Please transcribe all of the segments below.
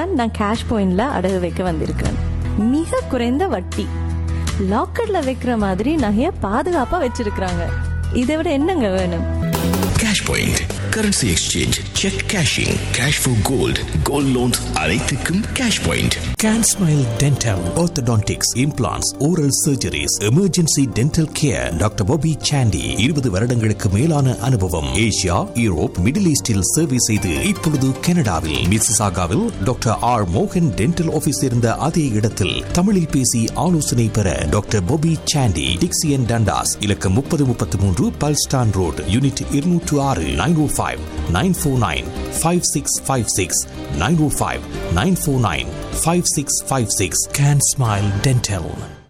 தான் நான் கேஷ் பாயிண்ட்ல அடகு வைக்க வந்திருக்கிறேன் மிக குறைந்த வட்டி லாக்கர்ல வைக்கிற மாதிரி நகைய பாதுகாப்பா வச்சிருக்கிறாங்க இதை விட என்னங்க வேணும் cash point currency exchange cheque cashing cash for gold gold loans அனைத்துக்கும் cash point Can Smile Dental, Orthodontics, Implants, Oral Surgeries, Emergency Dental Care, doctor Bobby Sandy இருபது வருடங்களுக்கு மேலான அனுபவம் ஏசியா யூரோப் மிடில் ஈஸ்டில் சேவை செய்து இப்பொழுது கனடாவில் மிசிசாகாவில் டாக்டர் ஆர் மோகன் டென்டல் ஆபீஸ் இருந்த அதே இடத்தில் தமிழில் பேசி ஆலோசனை பெற doctor Bobby Sandy Dixie and Dundas இலக்கம் முப்பது முப்பத்தி மூன்று பல்ஸ்டான் ரோடு யூனிட் இருநூற்று ஆறு nine O five nine four nine five six five six nine O five nine four nine five six five six can smile dental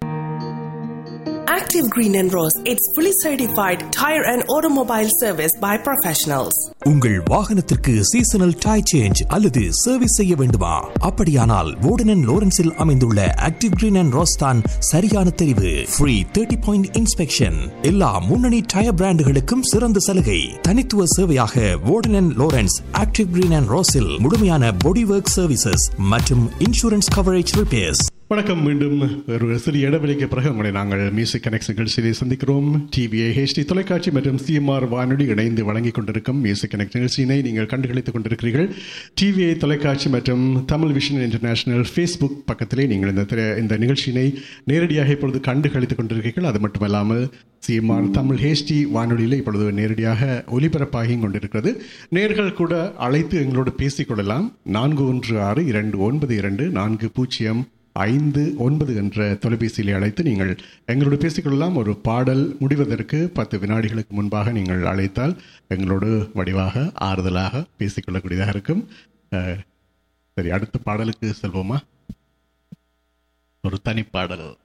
Active Green and Rose, it's fully certified tire and automobile service by professionals. உங்கள் வாகனத்திற்கு seasonal tyre change அல்லது service செய்ய வேண்டுமா அப்படியானால் வோர்டன் லோரன்ஸில் அமைந்துள்ள active green and ரோஸ்தான் சரியான தெரிவு free thirty point inspection எல்லா முன்னணி டயர் பிராண்டுகளுக்கும் சிறந்த சலுகை தனித்துவ சேவையாக Warden Lawrence active green and ரோஸில் முழுமையான பாடி ஒர்க் சர்வீசஸ் மற்றும் இன்சூரன்ஸ் கவரேஜ் ரிப்பேர்ஸ் வணக்கம் மீண்டும் ஒரு சிறிய இடைவெளிக்கு பிறகு உங்களை நாங்கள் மியூசிக் கனெக்ட் நிகழ்ச்சியை சந்திக்கிறோம் டிவிஐ ஹெச்டி தொலைக்காட்சி மற்றும் சிஎம்ஆர் வானொலி இணைந்து வழங்கிக் கொண்டிருக்கும் மியூசிக் கனெக்ட் நிகழ்ச்சியினை நீங்கள் கண்டுகளித்துக் கொண்டிருக்கிறீர்கள் டிவிஐ தொலைக்காட்சி மற்றும் தமிழ் விஷன் இன்டர்நேஷனல் ஃபேஸ்புக் பக்கத்திலே நீங்கள் இந்த திரை- இந்த நிகழ்ச்சியினை நேரடியாக இப்பொழுது கண்டுகளித்துக் கொண்டிருக்கிறீர்கள் அது மட்டுமல்லாமல் சிஎம்ஆர் தமிழ் ஹேஷ்டி வானொலியில் இப்பொழுது நேரடியாக ஒலிபரப்பாகி கொண்டிருக்கிறது நேர்கள் கூட அழைத்து எங்களோடு பேசிக் கொள்ளலாம் நான்கு ஒன்று ஆறு இரண்டு ஒன்பது இரண்டு நான்கு பூஜ்ஜியம் ஐந்து ஒன்பது என்ற தொலைபேசியிலே அழைத்து நீங்கள் எங்களோடு பேசிக்கொள்ளலாம் ஒரு பாடல் முடிவதற்கு பத்து வினாடிகளுக்கு முன்பாக நீங்கள் அழைத்தால் எங்களோடு வடிவாக ஆறுதலாக பேசிக்கொள்ளக்கூடியதாக இருக்கும் அஹ், சரி அடுத்த பாடலுக்கு செல்வோமா ஒரு தனி பாடல்